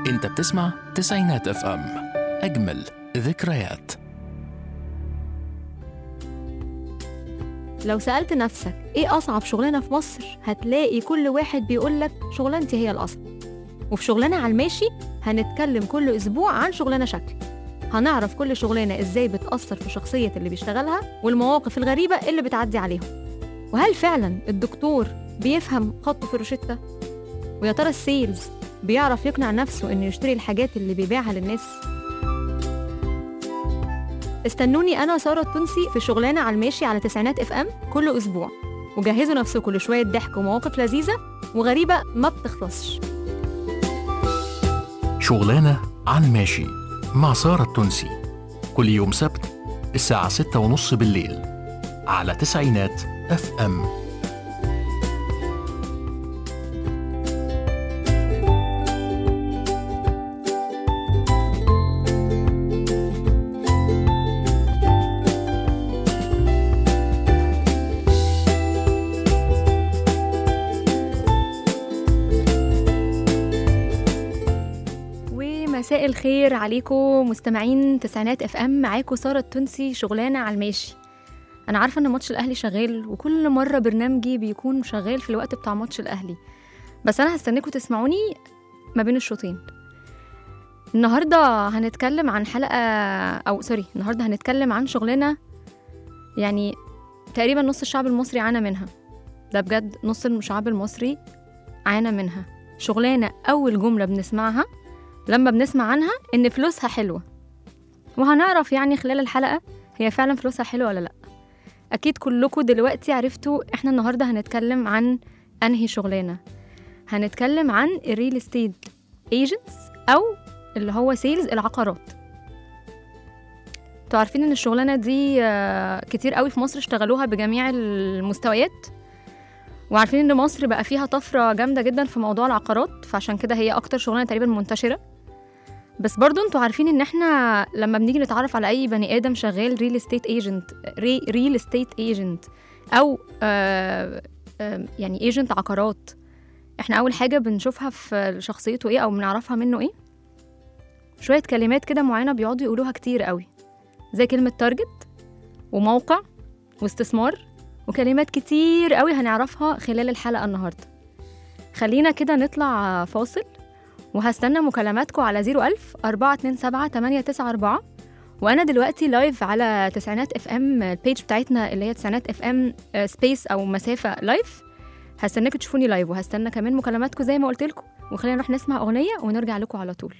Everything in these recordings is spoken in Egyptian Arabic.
انت بتسمع تسعينات اف ام اجمل ذكريات لو سألت نفسك إيه أصعب شغلانة في مصر هتلاقي كل واحد بيقولك شغلانتي هي الأصعب وفي شغلانة على الماشي هنتكلم كل أسبوع عن شغلانة شكل هنعرف كل شغلانة إزاي بتأثر في شخصية اللي بيشتغلها والمواقف الغريبة اللي بتعدي عليهم وهل فعلا الدكتور بيفهم خطه في الروشتة؟ ويا ترى السيلز بيعرف يقنع نفسه إنه يشتري الحاجات اللي بيبيعها للناس؟ استنوني انا ساره التونسي في شغلانه على الماشي على تسعينات اف ام كل اسبوع وجهزوا نفسكم لشويه ضحك ومواقف لذيذه وغريبه ما بتخلصش شغلانة عن ماشي مع سارة التونسي كل يوم سبت الساعة ستة ونص بالليل على تسعينات اف ام ومساء الخير عليكم مستمعين تسعينات اف ام معاكم ساره التونسي شغلانه على الماشي انا عارفه ان ماتش الاهلي شغال وكل مره برنامجي بيكون شغال في الوقت بتاع ماتش الاهلي بس انا هستناكم تسمعوني ما بين الشوطين النهارده هنتكلم عن حلقه او سوري النهارده هنتكلم عن شغلانه يعني تقريبا نص الشعب المصري عانى منها ده بجد نص الشعب المصري عانى منها شغلانه اول جمله بنسمعها لما بنسمع عنها ان فلوسها حلوه وهنعرف يعني خلال الحلقه هي فعلا فلوسها حلوه ولا لا اكيد كلكم دلوقتي عرفتوا احنا النهارده هنتكلم عن انهي شغلانه هنتكلم عن الريل استيت ايجنتس او اللي هو سيلز العقارات انتوا عارفين ان الشغلانه دي آه، كتير قوي في مصر اشتغلوها بجميع المستويات وعارفين ان مصر بقى فيها طفره جامده جدا في موضوع العقارات فعشان كده هي اكتر شغلانه تقريبا منتشره بس برضو انتوا عارفين ان احنا لما بنيجي نتعرف على اي بني ادم شغال ريل استيت ايجنت ريل استيت ايجنت او آه آه يعني ايجنت عقارات احنا اول حاجه بنشوفها في شخصيته ايه او بنعرفها منه ايه شويه كلمات كده معينه بيقعدوا يقولوها كتير قوي زي كلمه تارجت وموقع واستثمار وكلمات كتير قوي هنعرفها خلال الحلقه النهارده خلينا كده نطلع فاصل وهستنى مكالماتكم على 01000 427 894 وانا دلوقتي لايف على تسعينات اف ام البيج بتاعتنا اللي هي تسعينات اف ام سبيس او مسافه لايف هستناكم تشوفوني لايف وهستنى كمان مكالماتكم زي ما قلت لكم وخلينا نروح نسمع اغنيه ونرجع لكم على طول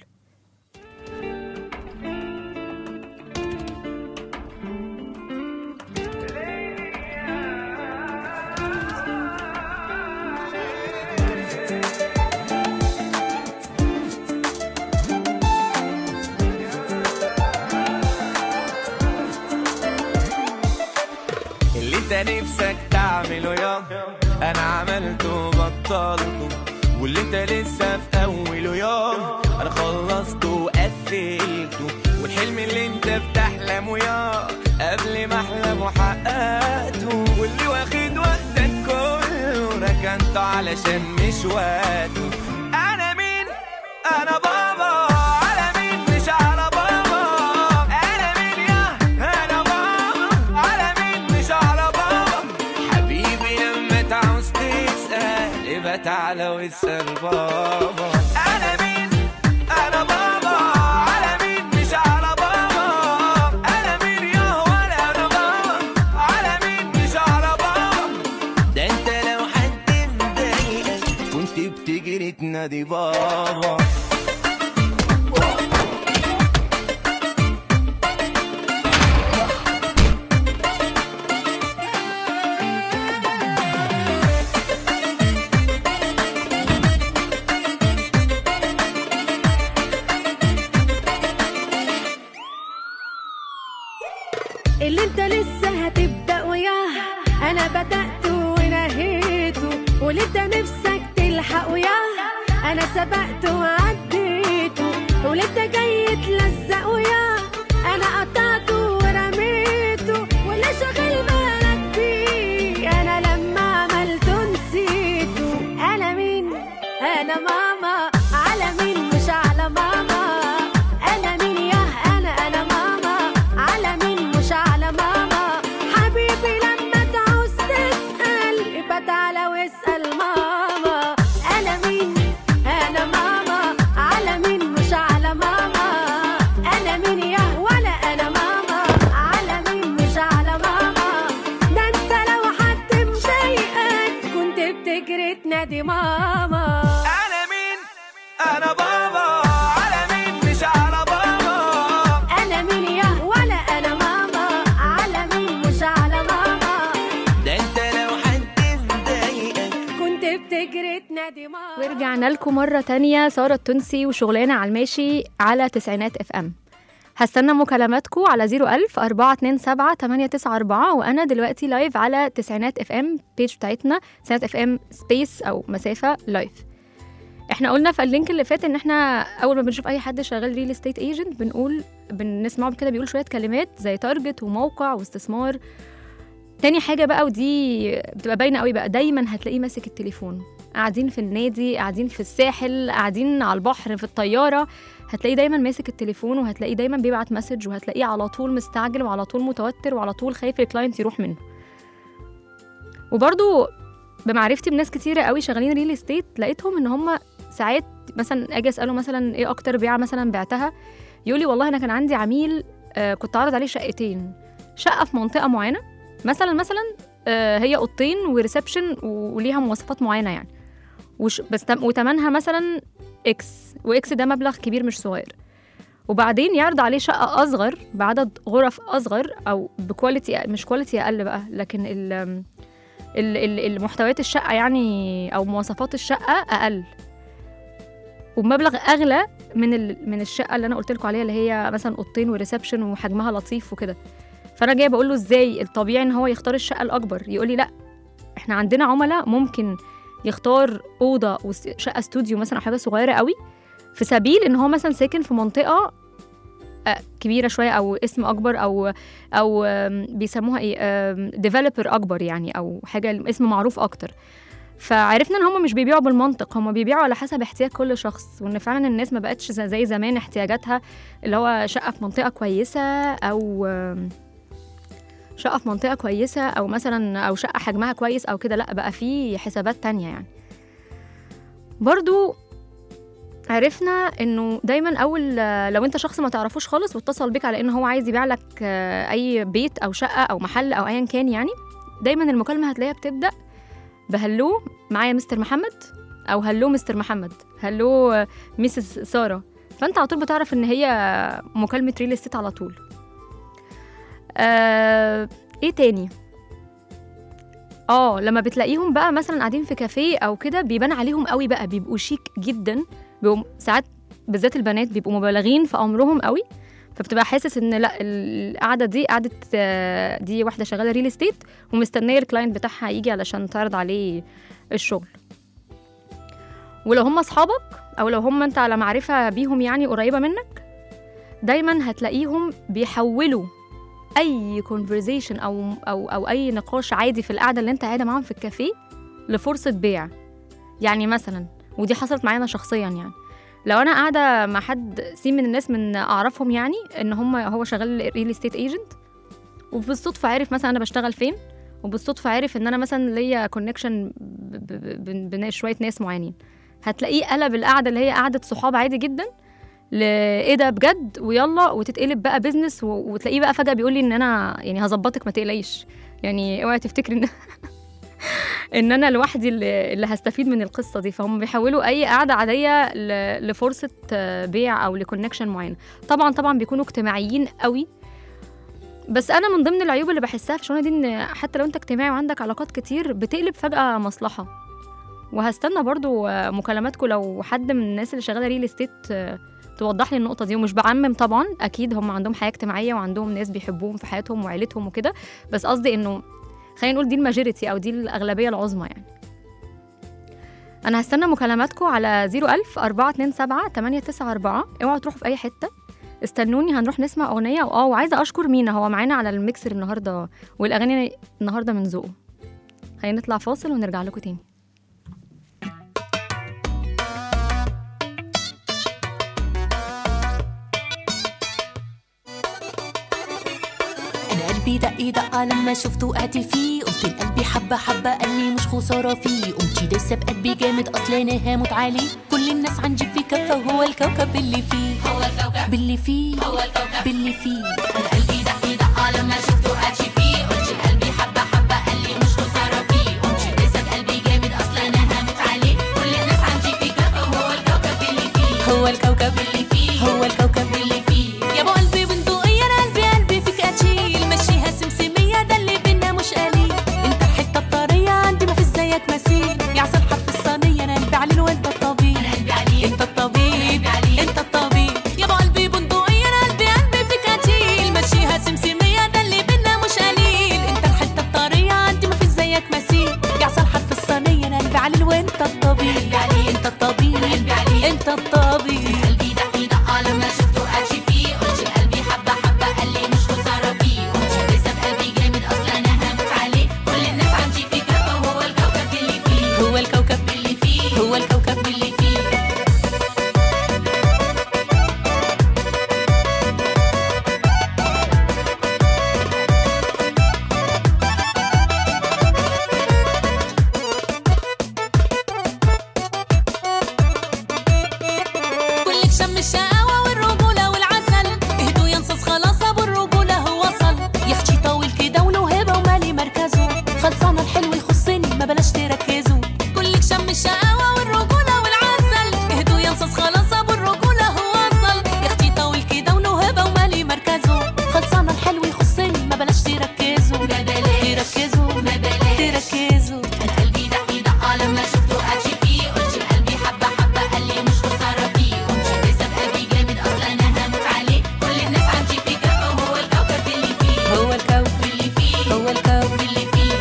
اللي انت نفسك تعمله يا انا عملته وبطلته واللي انت لسه في اوله يا انا خلصته وقفلته والحلم اللي انت بتحلمه يا قبل ما احلم وحققته واللي واخد وقتك كله ركنته علشان مش وقته انا مين انا بابا على مين مش على بابا انا مين يا انا بابا على مين مش على بابا حبيبي لما تعوز تسأل يبقى تعالى واسأل بابا انا مين انا بابا على مين مش على بابا انا مين يا ولا انا بابا على مين مش على بابا ده انت لو حد مضايقك كنت بتجري تنادي بابا اللي انت لسه هتبدأ وياه انا بدأت ونهيته واللي انت نفسك تلحق وياه انا سبقت وعديته واللي انت جاي تلزق وياه انا قطعته ورميته واللي شاغل بالك بيه انا لما عملته نسيته انا مين انا ماما على مين مش على ماما واسأل ماما أنا مين أنا ماما على مين مش على ماما أنا مين يا ولا أنا ماما على مين مش على ماما ده أنت لو حد مضايقك كنت بتجري تنادي ماما انا مين انا بابا على مين مش على بابا أنا مين يا ولا أنا ماما على مين مش على ماما ده انت لو حد مضايقك كنت بتجري تنادي ماما ورجعنا لكم مرة تانية سارة التونسي وشغلانة على الماشي على تسعينات اف ام هستنى مكالماتكم على 01000 427 894 وانا دلوقتي لايف على تسعينات اف ام بيج بتاعتنا تسعينات اف ام سبيس او مسافة لايف احنا قلنا في اللينك اللي فات ان احنا اول ما بنشوف اي حد شغال ريل استيت ايجنت بنقول بنسمعه كده بيقول شويه كلمات زي تارجت وموقع واستثمار تاني حاجه بقى ودي بتبقى باينه قوي بقى دايما هتلاقيه ماسك التليفون قاعدين في النادي قاعدين في الساحل قاعدين على البحر في الطياره هتلاقيه دايما ماسك التليفون وهتلاقيه دايما بيبعت مسج وهتلاقيه على طول مستعجل وعلى طول متوتر وعلى طول خايف الكلاينت يروح منه وبرضو بمعرفتي بناس كتيرة قوي شغالين ريل استيت لقيتهم ان هم ساعات مثلا اجي اساله مثلا ايه اكتر بيعه مثلا بعتها يقول لي والله انا كان عندي عميل آه كنت عارض عليه شقتين شقه في منطقه معينه مثلا مثلا آه هي اوضتين وريسبشن وليها مواصفات معينه يعني وش بس تم وتمنها مثلا اكس واكس ده مبلغ كبير مش صغير وبعدين يعرض عليه شقه اصغر بعدد غرف اصغر او بكواليتي مش كواليتي اقل بقى لكن ال ال- ال- المحتويات الشقه يعني او مواصفات الشقه اقل وبمبلغ اغلى من ال... من الشقه اللي انا قلت لكم عليها اللي هي مثلا اوضتين وريسبشن وحجمها لطيف وكده فانا جايه بقول له ازاي الطبيعي ان هو يختار الشقه الاكبر يقول لي لا احنا عندنا عملاء ممكن يختار اوضه وشقه استوديو مثلا او حاجه صغيره قوي في سبيل ان هو مثلا ساكن في منطقه آه، كبيره شويه او اسم اكبر او او آم، بيسموها ايه ديفلوبر اكبر يعني او حاجه اسم معروف اكتر فعرفنا ان هم مش بيبيعوا بالمنطق هم بيبيعوا على حسب احتياج كل شخص وان فعلا الناس ما بقتش زي زي زمان احتياجاتها اللي هو شقه في منطقه كويسه او آم، شقه في منطقه كويسه او مثلا او شقه حجمها كويس او كده لا بقى في حسابات تانية يعني برضو عرفنا انه دايما اول لو انت شخص ما تعرفوش خالص واتصل بيك على ان هو عايز يبيع لك آه، اي بيت او شقه او محل او ايا كان يعني دايما المكالمه هتلاقيها بتبدا بهلو معايا مستر محمد او هلو مستر محمد هلو آه، ميسس ساره فانت على طول بتعرف ان هي مكالمه ريل استيت على طول آه ايه تاني اه لما بتلاقيهم بقى مثلا قاعدين في كافيه او كده بيبان عليهم قوي بقى بيبقوا شيك جدا بيبقوا ساعات بالذات البنات بيبقوا مبالغين في امرهم قوي فبتبقى حاسس ان لا القعده دي قعده آه، دي واحده شغاله ريل استيت ومستنيه الكلاينت بتاعها يجي علشان تعرض عليه الشغل ولو هم اصحابك او لو هم انت على معرفه بيهم يعني قريبه منك دايما هتلاقيهم بيحولوا اي conversation او او او اي نقاش عادي في القعده اللي انت قاعده معاهم في الكافيه لفرصه بيع يعني مثلا ودي حصلت معايا انا شخصيا يعني لو انا قاعده مع حد سين من الناس من اعرفهم يعني ان هم هو شغال ريل استيت ايجنت وبالصدفه عرف مثلا انا بشتغل فين وبالصدفه عرف ان انا مثلا ليا كونكشن بين شويه ناس معينين هتلاقيه قلب القعده اللي هي قعده صحاب عادي جدا ل ايه ده بجد ويلا وتتقلب بقى بيزنس و... وتلاقيه بقى فجاه بيقول لي ان انا يعني هظبطك ما تقلقيش يعني اوعي تفتكري ان ان انا لوحدي اللي, اللي هستفيد من القصه دي فهم بيحولوا اي قعده عاديه ل... لفرصه آه، بيع او لكونكشن معين طبعا طبعا بيكونوا اجتماعيين قوي بس انا من ضمن العيوب اللي بحسها في الشغلانه دي ان حتى لو انت اجتماعي وعندك علاقات كتير بتقلب فجاه مصلحه وهستنى برضو آه، مكالماتكم لو حد من الناس اللي شغاله ريل استيت آه، توضح لي النقطة دي ومش بعمم طبعا أكيد هم عندهم حياة اجتماعية وعندهم ناس بيحبوهم في حياتهم وعيلتهم وكده بس قصدي إنه خلينا نقول دي الماجوريتي أو دي الأغلبية العظمى يعني أنا هستنى مكالماتكم على 01000 427 894 اوعوا تروحوا في أي حتة استنوني هنروح نسمع أغنية وآه وعايزة أشكر مينا هو معانا على الميكسر النهاردة والأغاني النهاردة من ذوقه خلينا نطلع فاصل ونرجع لكم تاني انا قلبي قلبي دق دقة لما شفته وقعت فيه قلت لقلبي حبة حبة قال لي مش خسارة فيه قمت دايسة بقلبي جامد أصل أنا هموت عليه كل الناس عندي في كفة وهو الكوكب اللي فيه هو الكوكب باللي فيه هو الكوكب باللي فيه أنا قلبي دق دقة لما شفته وقعت فيه قلت لقلبي حبة حبة قال لي مش خسارة فيه قمت دايسة بقلبي جامد أصل أنا هموت عليه كل الناس عندي في كفة وهو الكوكب اللي فيه هو الكوكب اللي فيه هو الكوكب اللي فيه يا ابو قلبي بندقية انا قلبي قلبي فيك اتشيل مشيها سمسمية ده اللي بينا مش قليل انت الحتة الطرية عندي ما في زيك مثيل يا عسل حرف الصينية انا قلبي عليل وانت الطبيب انت الطبيب انت الطبيب يا ابو قلبي بندقية انا قلبي قلبي فيك اتشيل مشيها سمسمية ده اللي بينا مش قليل انت الحتة الطرية عندي ما في زيك مثيل يا عسل حرف الصينية انا قلبي عليل وانت الطبيب انت الطبيب انت الطبيب قلبي دقي دقة لما شفته قاشي فيه قلت لقلبي حبة حبة قال لي مش خسارة فيه قلت لسه بقلبي جامد أصلا أنا هموت عليه كل الناس عندي في كفة وهو الكوكب اللي فيه هو الكوكب اللي فيه هو الكوكب اللي فيه كلك شم الشقاوة والرجولة والعسل اهدوا ينصص خلاص ابو الرجولة هو وصل يا اختي طاول كده وله هبة ومالي مركزه خلصانة الحلو يخصني ما بلاش تركزوا كلك شم الشقاوة والرجولة والعسل اهدوا ينصص خلاص ابو الرجولة هو وصل يا اختي طاول كده وله هبة ومالي مركزه خلصانة الحلو يخصني ما بلاش تركزوا تركزوا تركزوا انا قلبي دقي دقة لما شفته قاشي فيه قلت لقلبي حبة حبة قال لي مش خسارة فيه قمت لسه بقلبي جامد اصلا انا هموت عليه كل الناس عندي في كفة وهو الكوكب اللي فيه هو الكوكب اللي فيه هو الكوكب اللي فيه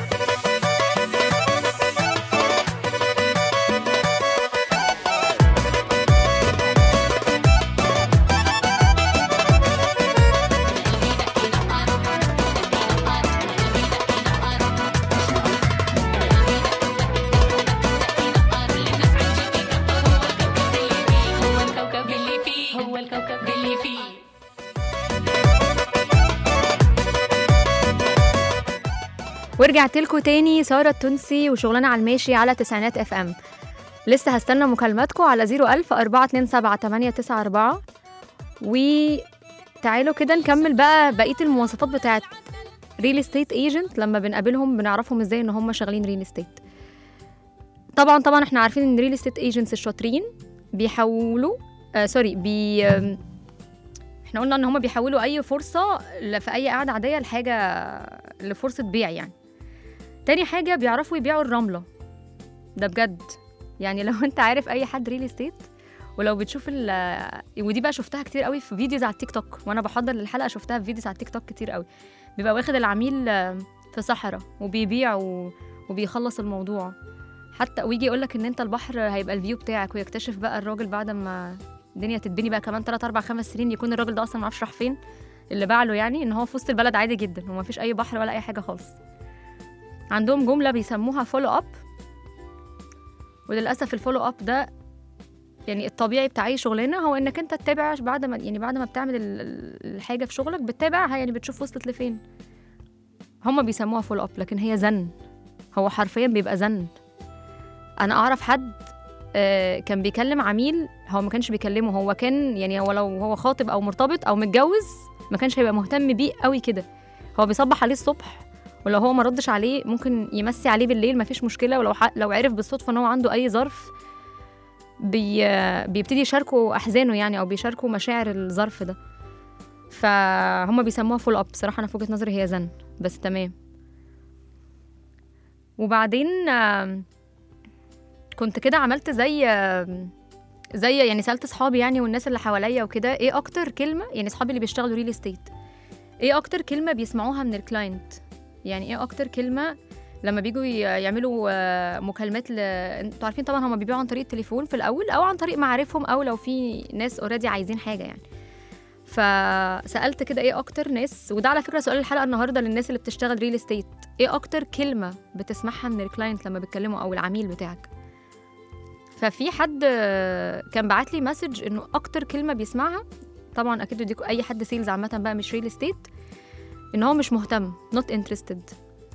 هو الكوكب اللي فيه هو الكوكب اللي فيه ورجعت لكم تاني سارة التونسي وشغلنا على الماشي على تسعينات اف ام لسه هستنى مكالماتكم على 01000 427 894 وتعالوا كده نكمل بقى بقية المواصفات بتاعت ريل استيت ايجنت لما بنقابلهم بنعرفهم ازاي ان هم شغالين ريل استيت طبعا طبعا احنا عارفين ان ريل استيت ايجنتس الشاطرين بيحولوا آه سوري بي آم، احنا قلنا ان هم بيحولوا اي فرصه ل- في اي قعده عاديه لحاجه لفرصه بيع يعني تاني حاجه بيعرفوا يبيعوا الرمله ده بجد يعني لو انت عارف اي حد ريل استيت ولو بتشوف ال ودي بقى شفتها كتير قوي في فيديوز على التيك توك وانا بحضر للحلقه شفتها في فيديوز على التيك توك كتير قوي بيبقى واخد العميل آه، في صحراء وبيبيع و... وبيخلص الموضوع حتى ويجي يقول لك ان انت البحر هيبقى الفيو بتاعك ويكتشف بقى الراجل بعد ما الدنيا تتبني بقى كمان 3 4 5 سنين يكون الراجل ده اصلا ما عرفش راح فين اللي باع له يعني ان هو في وسط البلد عادي جدا وما فيش اي بحر ولا اي حاجه خالص عندهم جمله بيسموها فولو اب وللاسف الفولو اب ده يعني الطبيعي بتاع اي شغلانه هو انك انت تتابع بعد ما يعني بعد ما بتعمل ال- ال- الحاجه في شغلك بتتابعها يعني بتشوف وصلت لفين هما بيسموها فولو اب لكن هي زن هو حرفيا بيبقى زن انا اعرف حد آه، كان بيكلم عميل هو ما كانش بيكلمه هو كان يعني هو لو هو خاطب او مرتبط او متجوز ما كانش هيبقى مهتم بيه قوي كده هو بيصبح عليه الصبح ولو هو ما ردش عليه ممكن يمسي عليه بالليل ما فيش مشكله ولو ح... لو عرف بالصدفه ان هو عنده اي ظرف بي... بيبتدي يشاركوا احزانه يعني او بيشاركوا مشاعر الظرف ده فهم بيسموها فول اب بصراحه انا في وجهه نظري هي زن بس تمام وبعدين آم، كنت كده عملت زي آم، زي يعني سالت اصحابي يعني والناس اللي حواليا وكده ايه اكتر كلمه يعني اصحابي اللي بيشتغلوا ريل استيت ايه اكتر كلمه بيسمعوها من الكلاينت يعني ايه اكتر كلمه لما بيجوا ي- يعملوا آه، مكالمات ل... انتوا عارفين طبعا هم بيبيعوا عن طريق التليفون في الاول او عن طريق معارفهم او لو في ناس اوريدي عايزين حاجه يعني فسالت كده ايه اكتر ناس وده على فكره سؤال الحلقه النهارده للناس اللي بتشتغل ريل استيت ايه اكتر كلمه بتسمعها من الكلاينت لما بيتكلموا او العميل بتاعك ففي حد آه، كان بعت لي مسج انه اكتر كلمه بيسمعها طبعا اكيد دي اي حد سيلز عامه بقى مش ريل استيت ان هو مش مهتم not interested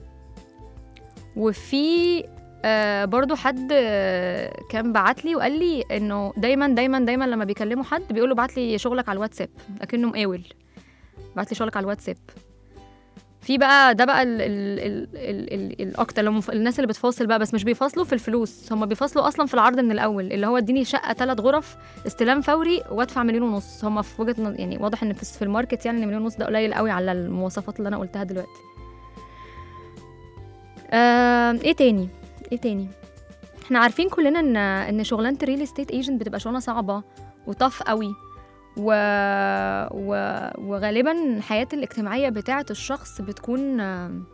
وفي آه برضو حد آه كان بعت لي وقال لي انه دايما دايما دايما لما بيكلموا حد بيقول له بعت لي شغلك على الواتساب اكنه مقاول بعت لي شغلك على الواتساب في بقى ده بقى ال ال ال ال ال الاكتر لما الناس اللي بتفاصل بقى بس مش بيفاصلوا في الفلوس هم بيفاصلوا اصلا في العرض من الاول اللي هو اديني شقه ثلاث غرف استلام فوري وادفع مليون ونص هم في وجهه نظ- يعني واضح ان في في الماركت يعني ان مليون ونص ده قليل قوي على المواصفات اللي انا قلتها دلوقتي آه ايه تاني ايه تاني احنا عارفين كلنا ان ان شغلانه الريل استيت ايجنت بتبقى شغلانه صعبه وطف قوي و... و... وغالبا الحياه الاجتماعيه بتاعه الشخص بتكون آم،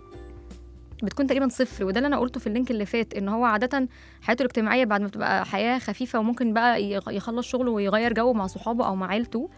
بتكون تقريبا صفر وده اللي انا قلته في اللينك اللي فات ان هو عاده حياته الاجتماعيه بعد ما بتبقى حياه خفيفه وممكن بقى يغ- يخلص شغله ويغير جو مع صحابه او مع عيلته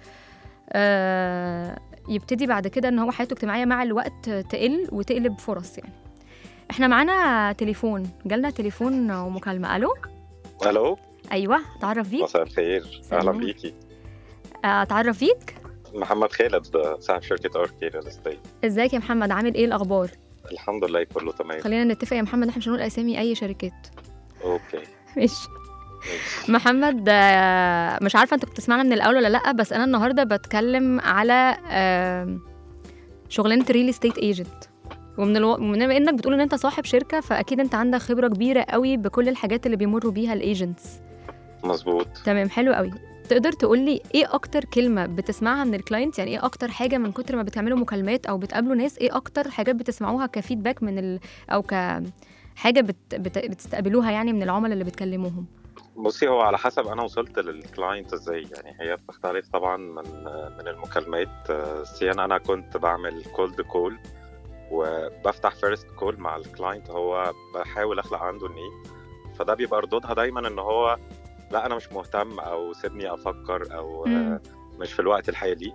آه يبتدي بعد كده ان هو حياته الاجتماعيه مع الوقت تقل وتقلب فرص يعني احنا معانا تليفون جالنا تليفون ومكالمه الو الو ايوه اتعرف بيك مساء الخير سلام. اهلا بيكي آه، اتعرف بيك محمد خالد صاحب شركه اركي ريل استيت ازيك يا محمد عامل ايه الاخبار الحمد لله كله تمام خلينا نتفق يا محمد احنا مش هنقول اسامي اي شركات اوكي ماشي ماشي. محمد آه، مش عارفه انت كنت تسمعنا من الاول ولا لا بس انا النهارده بتكلم على آه، شغلانه ريل استيت ايجنت ومن الو... من انك بتقول ان انت صاحب شركه فاكيد انت عندك خبره كبيره قوي بكل الحاجات اللي بيمروا بيها الايجنتس مظبوط تمام حلو قوي تقدر تقول لي ايه اكتر كلمه بتسمعها من الكلاينت يعني ايه اكتر حاجه من كتر ما بتعملوا مكالمات او بتقابلوا ناس ايه اكتر حاجات بتسمعوها كفيدباك من ال... او ك حاجه بت... بت... بتستقبلوها يعني من العملاء اللي بتكلموهم بصي هو على حسب انا وصلت للكلاينت ازاي يعني هي بتختلف طبعا من من المكالمات آه، سيان انا كنت بعمل كولد كول وبفتح فيرست كول مع الكلاينت هو بحاول اخلق عنده النيد فده بيبقى ردودها دايما ان هو لا انا مش مهتم او سيبني افكر او مم. آه، مش في الوقت الحالي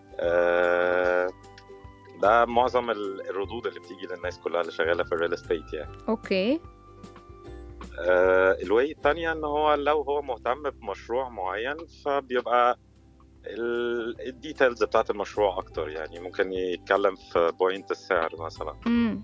آه، ده معظم ال- الردود اللي بتيجي للناس كلها اللي شغاله في الريل استيت يعني اوكي آه، الواي التانية ان هو لو هو مهتم بمشروع معين فبيبقى ال- الديتيلز بتاعت المشروع اكتر يعني ممكن يتكلم في بوينت السعر مثلا امم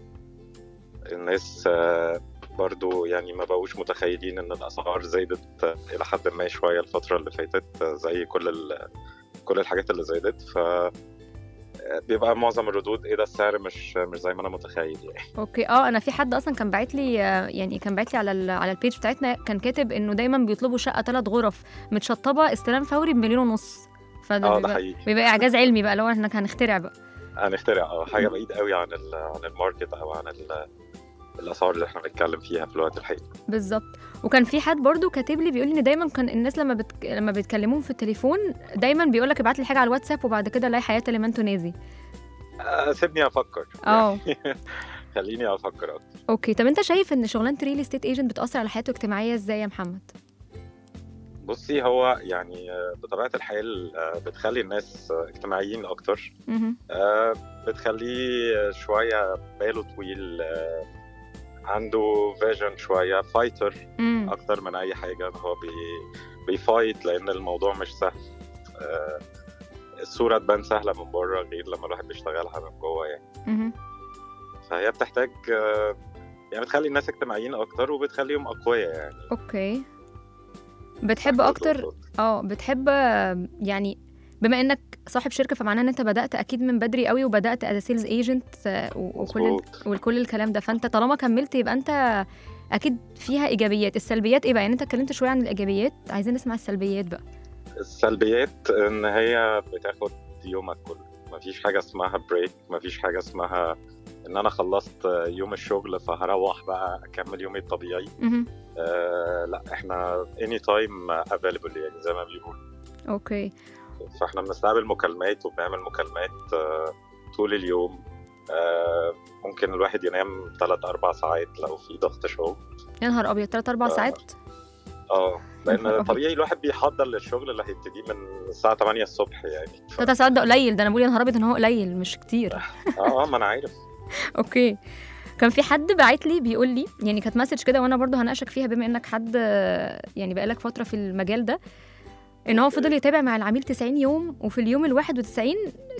الناس آه، برضو يعني ما بقوش متخيلين ان الاسعار زادت آه، الى حد ما شويه الفتره اللي فاتت آه، زي كل ال- كل الحاجات اللي زادت ف آه، بيبقى معظم الردود ايه ده السعر مش مش زي ما انا متخيل يعني اوكي اه انا في حد اصلا كان باعت لي آه، يعني كان باعت لي على ال... على البيج بتاعتنا كان كاتب انه دايما بيطلبوا شقه ثلاث غرف متشطبه استلام فوري بمليون ونص فده اه ده بيبقى, حقيقي بيبقى اعجاز علمي بقى لو احنا هنخترع بقى هنخترع اه حاجه بعيد قوي عن ال عن الماركت او عن ال- الاسعار اللي احنا بنتكلم فيها في الوقت الحالي بالظبط وكان في حد برضو كاتب لي بيقول لي ان دايما كان الناس لما بتك... لما بيتكلموهم في التليفون دايما بيقول لك ابعت لي حاجه على الواتساب وبعد كده لا حياه لمن تنادي آه، سيبني افكر اه يعني خليني افكر اكتر اوكي طب انت شايف ان شغلانه ريل استيت ايجنت بتاثر على حياته الاجتماعيه ازاي يا محمد بصي هو يعني آه، بطبيعه الحال آه، بتخلي الناس آه، اجتماعيين اكتر مهم. آه، بتخليه شويه باله طويل آه، عنده فيجن شويه فايتر امم اكتر من اي حاجه هو بي بيفايت لان الموضوع مش سهل آه، الصوره تبان سهله من بره غير لما الواحد بيشتغلها من جوه يعني مهم. فهي بتحتاج آه، يعني بتخلي الناس اجتماعيين اكتر وبتخليهم اقوياء يعني اوكي بتحب اكتر اه بتحب آه، يعني بما انك صاحب شركه فمعناها ان انت بدات اكيد من بدري قوي وبدات از سيلز ايجنت وكل ال- مظبوط. وكل الكلام ده فانت طالما كملت يبقى انت اكيد فيها ايجابيات السلبيات ايه بقى يعني انت اتكلمت شويه عن الايجابيات عايزين نسمع السلبيات بقى السلبيات ان هي بتاخد يومك كله مفيش حاجه اسمها بريك مفيش حاجه اسمها ان انا خلصت يوم الشغل فهروح بقى اكمل يومي الطبيعي مهم. آه لا احنا اني تايم افيلبل يعني زي ما بيقولوا اوكي فاحنا بنستقبل مكالمات وبنعمل مكالمات آه طول اليوم آه ممكن الواحد ينام 3 4 ساعات لو في ضغط شغل يا نهار ابيض 3 4 آه. ساعات اه نهار لان أبيض. طبيعي الواحد بيحضر للشغل اللي هيبتدي من الساعه 8 الصبح يعني ف... 3 ساعات ده قليل ده انا بقول يا نهار ابيض ان هو قليل مش كتير اه اه ما انا عارف اوكي كان في حد باعت لي بيقول لي يعني كانت مسج كده وانا برضو هناقشك فيها بما انك حد آه، يعني بقالك فتره في المجال ده ان هو فضل يتابع مع العميل 90 يوم وفي اليوم ال 91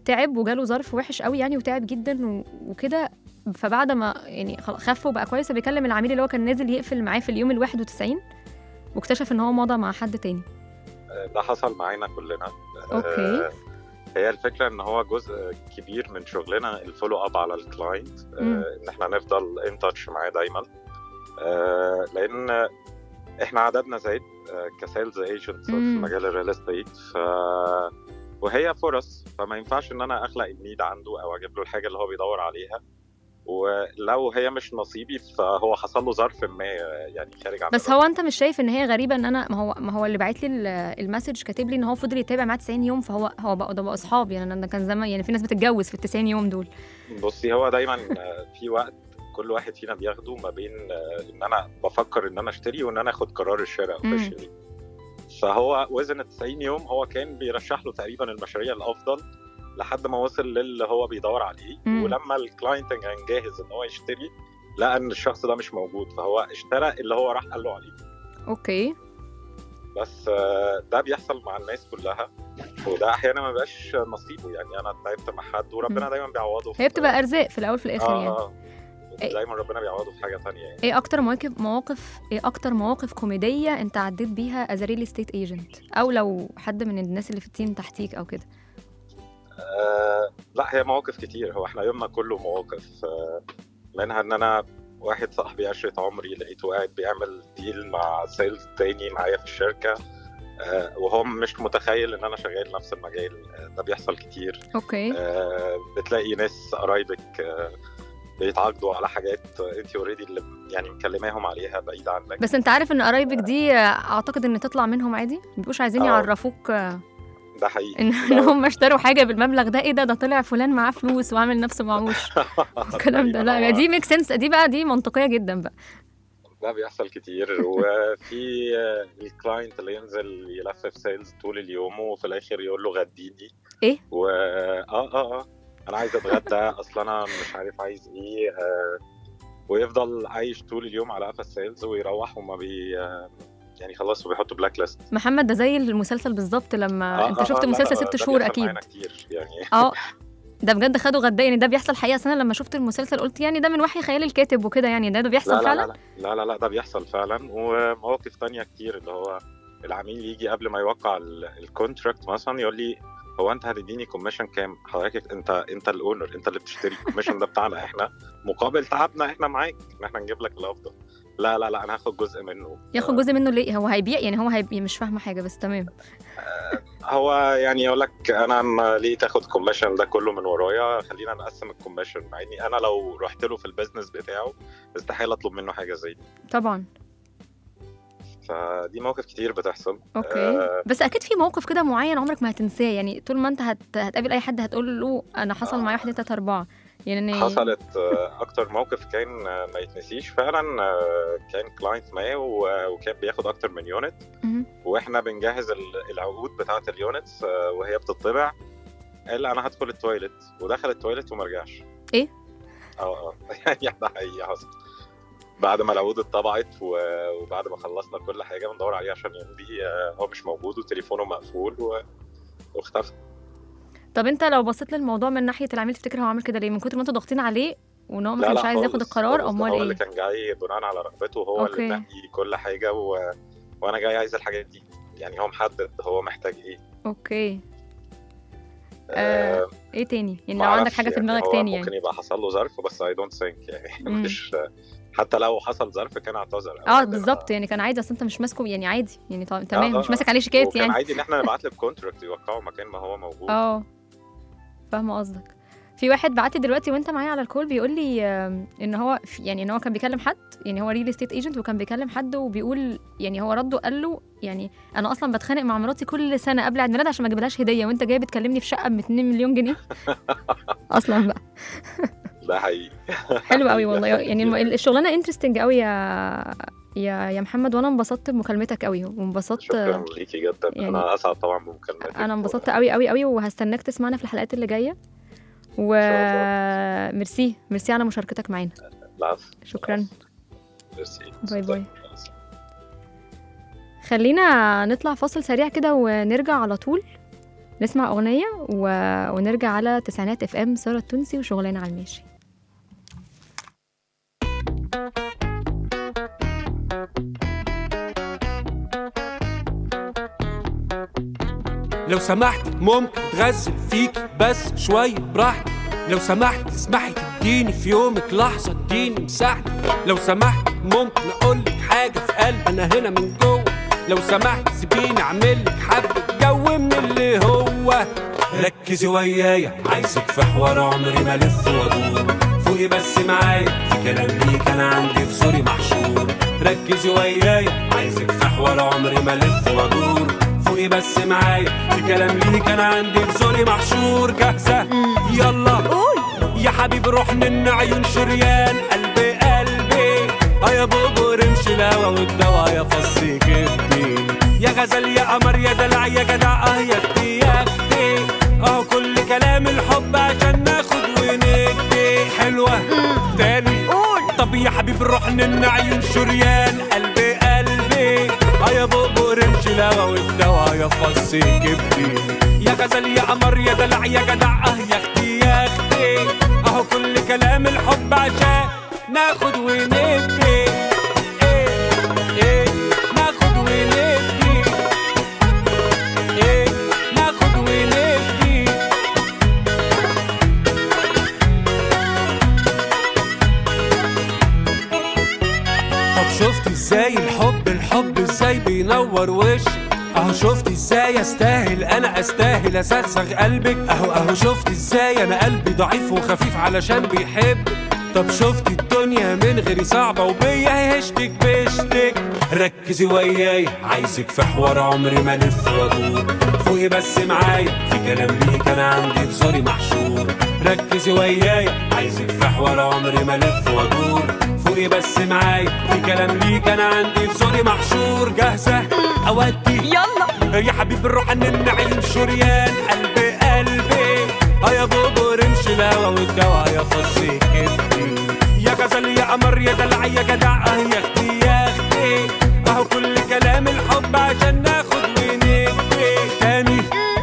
تعب وجاله ظرف وحش قوي يعني وتعب جدا و- وكده فبعد ما يعني خلاص خف وبقى كويس بيكلم العميل اللي هو كان نازل يقفل معاه في اليوم ال 91 واكتشف ان هو مضى مع حد تاني ده حصل معانا كلنا أوكي. آه، هي الفكره ان هو جزء كبير من شغلنا الفولو اب على الكلاينت مم. ان احنا نفضل ان تاتش معاه دايما آه، لان احنا عددنا زايد آه، كسيلز ايجنت في مم. مجال الريل استيت ف وهي فرص فما ينفعش ان انا اخلق النيد عنده او اجيب له الحاجه اللي هو بيدور عليها ولو هي مش نصيبي فهو حصل له ظرف ما يعني خارج عن بس هو انت مش شايف ان هي غريبه ان انا ما هو ما هو اللي باعت لي ال- المسج كاتب لي ان هو فضل يتابع معاه 90 يوم فهو هو بقى ده بقى اصحاب يعني انا كان زمان يعني في ناس بتتجوز في ال 90 يوم دول بصي هو دايما آه، في وقت كل واحد فينا بياخده ما بين آه، ان انا بفكر ان انا اشتري وان انا اخد قرار الشراء مم. اوفيشلي فهو وزن ال 90 يوم هو كان بيرشح له تقريبا المشاريع الافضل لحد ما وصل للي هو بيدور عليه مم. ولما الكلاينت كان جاهز ان هو يشتري لقى ان الشخص ده مش موجود فهو اشترى اللي هو راح قال له عليه اوكي بس آه، ده بيحصل مع الناس كلها وده احيانا ما بيبقاش نصيبه يعني انا تعبت مع حد وربنا مم. دايما بيعوضه هي في- بتبقى ارزاق في الاول في الاخر اه يعني اه إيه. دايما ربنا بيعوضه في حاجه تانية يعني ايه اكتر مواقف مواقف ايه اكتر مواقف كوميديه انت عديت بيها از ريل استيت ايجنت او لو حد من الناس اللي في التيم تحتيك او كده آه لا هي مواقف كتير هو احنا يومنا كله مواقف آه منها ان انا واحد صاحبي عشرة عمري لقيته قاعد بيعمل ديل مع سيلز تاني معايا في الشركة آه وهو مش متخيل ان انا شغال نفس المجال آه ده بيحصل كتير اوكي آه بتلاقي ناس قرايبك آه بيتعاقدوا على حاجات انت اوريدي اللي يعني مكلماهم عليها بعيد عنك بس انت عارف ان قرايبك دي آه، اعتقد ان تطلع منهم عادي ما بيبقوش عايزين آه. يعرفوك آه، ده حقيقي ان ان هم اشتروا حاجه بالمبلغ ده ايه ده ده طلع فلان معاه فلوس وعامل نفسه معهوش الكلام ده لا دي ميك سنس دي بقى دي منطقيه جدا بقى ده بيحصل كتير وفي الكلاينت اللي ينزل يلفف سيلز طول اليوم وفي الاخر يقول له غديني إيه؟ و اه اه اه انا عايز اتغدى اصل انا مش عارف عايز ايه آه ويفضل عايش طول اليوم على قفا السيلز ويروح وما بي آه، يعني خلاص وبيحطوا بلاك ليست محمد ده زي المسلسل بالظبط لما انت شفت لا، المسلسل لا، ست ده شهور بيحصل اكيد معانا كتير يعني اه ده بجد خدوا غدا يعني ده بيحصل حقيقه أصل انا لما شفت المسلسل قلت يعني ده من وحي خيال الكاتب وكده يعني ده ده بيحصل لا لا فعلا لا لا لا لا ده بيحصل فعلا ومواقف تانية كتير اللي هو العميل يجي قبل ما يوقع الكونتراكت مثلا يقول لي هو انت هتديني كوميشن كام؟ حضرتك انت انت الاونر انت اللي بتشتري الكوميشن ده بتاعنا احنا مقابل تعبنا احنا معاك ان احنا نجيب لك الافضل لا لا لا انا هاخد جزء منه ياخد جزء منه ليه هو هيبيع يعني هو هيبيع مش فاهمه حاجه بس تمام هو يعني يقول لك انا ما ليه تاخد كوميشن ده كله من ورايا خلينا نقسم الكوميشن مع اني انا لو رحت له في البيزنس بتاعه استحيل اطلب منه حاجه زي دي طبعا فدي مواقف كتير بتحصل اوكي آه، بس اكيد في موقف كده معين عمرك ما هتنساه يعني طول ما انت هت... هتقابل اي حد هتقول له انا حصل معايا واحد اتنين تلاته اربعه يعني حصلت آه، اكتر موقف كان آه، ما يتنسيش فعلا آه، كان كلاينت ما و- وكان بياخد اكتر من يونت مهم. واحنا بنجهز ال- العقود بتاعه اليونتس آه، وهي بتطبع قال انا هدخل التويلت ودخل التويلت وما رجعش إيه؟ اه اه يعني ده حقيقي حصل بعد ما العقود اتطبعت و- وبعد ما خلصنا كل حاجه بندور عليه عشان يمضي آه، هو مش موجود وتليفونه مقفول و... واختفى طب انت لو بصيت للموضوع من ناحيه العميل تفتكر هو عامل كده ليه من كتر ما انتوا ضاغطين عليه وان هو ما لا كانش لا عايز ياخد خالص، القرار خالص. امال هو اللي ايه كان جاي بناء على رغبته هو أوكي. اللي نقي كل حاجه و... وانا جاي عايز الحاجات دي يعني هو محدد هو محتاج ايه اوكي آه، آه ايه تاني يعني ما لو عندك أعرفش حاجه في يعني دماغك هو تاني ممكن يعني يبقى حصل له ظرف بس اي دونت ثينك يعني مم. مش حتى لو حصل ظرف كان اعتذر اه بالظبط يعني كان عادي اصل انت مش ماسكه يعني عادي يعني طب تمام آه، مش آه. ماسك عليه شيكات وكان يعني عادي ان احنا نبعت له الكونتراكت يوقعه مكان ما هو موجود اه فاهمه قصدك في واحد بعت لي دلوقتي وانت معايا على الكول بيقول لي آم، ان هو في يعني ان هو كان بيكلم حد يعني هو ريل استيت ايجنت وكان بيكلم حد وبيقول يعني هو رده قال له يعني انا اصلا بتخانق مع مراتي كل سنه قبل عيد ميلاد عشان ما اجيبلهاش هديه وانت جاي بتكلمني في شقه ب 2 مليون جنيه اصلا بقى ده حقيقي حلو قوي والله بيحصل يعني كتير. الم- الشغلانه انترستنج قوي يا يا يا محمد وانا انبسطت بمكالمتك قوي وانبسطت شكرا ليكي جدا يعني- انا اسعد طبعا بمكالمتك انا انبسطت قوي قوي قوي وهستناك تسمعنا في الحلقات اللي جايه وميرسي ميرسي على مشاركتك معانا العفو شكرا ميرسي. باي باي. خلينا نطلع فاصل سريع كده ونرجع على طول نسمع اغنيه و... ونرجع على تسعينات اف ام ساره التونسي وشغلانه على الماشي لو سمحت ممكن تغزل فيك بس شوية براحتك لو سمحت تسمحي تديني في يومك لحظة اديني مساحتك لو سمحت ممكن اقولك حاجة في قلبي انا هنا من جوه لو سمحت سيبيني اعملك حبة جو من اللي هو ركزي ويايا عايزك في حوار عمري ما الف وادور فوقي بس معايا في كلام ليك انا عندي في زوري محشور ركزي ويايا عايزك في حوار عمري ما الف وادور فوقي بس معايا في كلام ليك انا عندي في زوري محشور جاهزة يلا قول يا حبيبي روح من عيون شريان قلبي قلبي اه يا بوبو رمش الهوا والدوا يا فصي كبدي يا غزل يا قمر يا دلع يا جدع اه يا اختي يا اختي اهو كل كلام الحب عشان ناخد وندي حلوة تاني قول طب يا حبيبي روح من عيون شريان قلبي قلبي اه يا بوبو رمش الهوا والدوا يا فصي كبدي يا غزل يا قمر يا دلع يا جدع اه يا اختي يا اختي اهو كل كلام الحب عشان ناخد وندي إيه إيه ناخد وندي إيه ناخد وندي طب شفت ازاي الحب الحب ازاي بينور وشي اهو شفت ازاي استاهل انا استاهل اسغسغ قلبك اهو اهو شفت ازاي انا قلبي ضعيف وخفيف علشان بيحب طب شفت الدنيا من غيري صعبة وبيا هشتك بشتك ركزي وياي عايزك في حوار عمري ما الف وادور فوقي بس معايا في كلام ليك انا عندي في زوري محشور ركزي وياي عايزك في حوار عمري ما الف وادور فوقي بس معايا في كلام ليك انا عندي في زوري محشور جاهزة اودي يلا يا حبيبي نروح نن عيون شريان قلبي قلبي اه يا بوبو رمش الهوا والدوا يا فصي كبدي يا غزل يا قمر يا دلع يا جدع اه يا اختي يا اختي اهو كل كلام الحب عشان ناخد وندي تاني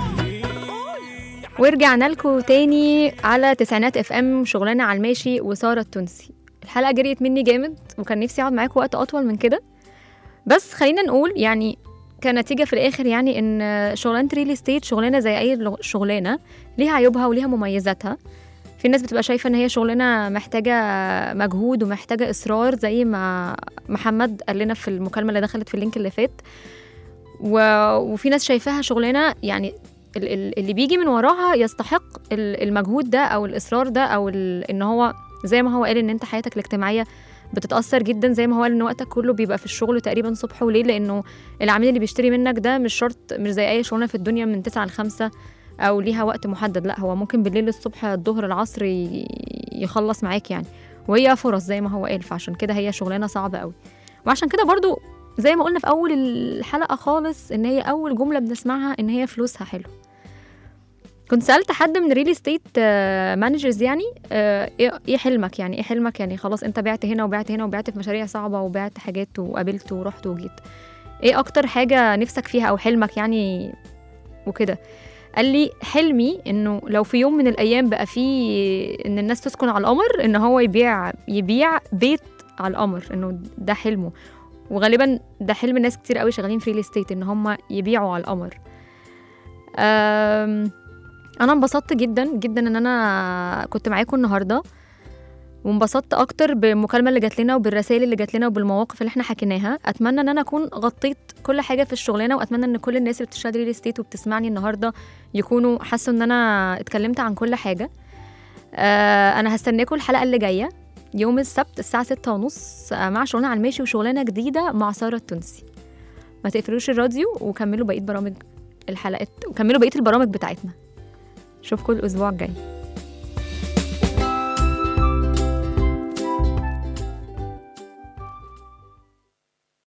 ورجعنا لكم تاني على تسعينات اف ام شغلانه على الماشي وساره التونسي الحلقه جريت مني جامد وكان نفسي اقعد معاكم وقت اطول من كده بس خلينا نقول يعني كنتيجة في الآخر يعني إن شغلانة ريل استيت شغلانة زي أي لغ- شغلانة ليها عيوبها وليها مميزاتها في ناس بتبقى شايفة إن هي شغلانة محتاجة مجهود ومحتاجة إصرار زي ما محمد قال لنا في المكالمة اللي دخلت في اللينك اللي فات و... وفي ناس شايفاها شغلانة يعني ال- ال- اللي بيجي من وراها يستحق ال- المجهود ده او الاصرار ده او ال- ان هو زي ما هو قال ان انت حياتك الاجتماعيه بتتاثر جدا زي ما هو قال ان وقتك كله بيبقى في الشغل تقريبا صبح وليل لانه العميل اللي بيشتري منك ده مش شرط مش زي اي شغلانه في الدنيا من 9 ل 5 او ليها وقت محدد لا هو ممكن بالليل الصبح الظهر العصر ي- يخلص معاك يعني وهي فرص زي ما هو قال فعشان كده هي شغلانه صعبه قوي وعشان كده برضو زي ما قلنا في اول الحلقه خالص ان هي اول جمله بنسمعها ان هي فلوسها حلو كنت سالت حد من ريل استيت مانجرز يعني آه، ايه إيه حلمك يعني ايه حلمك يعني خلاص انت بعت هنا وبعت هنا وبعت في مشاريع صعبه وبعت حاجات وقابلت ورحت وجيت ايه اكتر حاجه نفسك فيها او حلمك يعني وكده قال لي حلمي انه لو في يوم من الايام بقى فيه ان الناس تسكن على القمر ان هو يبيع يبيع بيت على القمر انه ده حلمه وغالبا ده حلم ناس كتير قوي شغالين في ريل استيت ان هم يبيعوا على القمر أم، انا انبسطت جدا جدا ان انا كنت معاكم النهارده وانبسطت اكتر بالمكالمه اللي جات لنا وبالرسائل اللي جات لنا وبالمواقف اللي احنا حكيناها اتمنى ان انا اكون غطيت كل حاجه في الشغلانه واتمنى ان كل الناس اللي بتشتغل ريل استيت وبتسمعني النهارده يكونوا حاسوا ان انا اتكلمت عن كل حاجه آه انا هستناكم الحلقه اللي جايه يوم السبت الساعه ستة ونص آه، مع شغلانه على الماشي وشغلانه جديده مع ساره التونسي ما تقفلوش الراديو وكملوا بقيه برامج الحلقات وكملوا بقيه البرامج بتاعتنا اشوفكم الاسبوع الجاي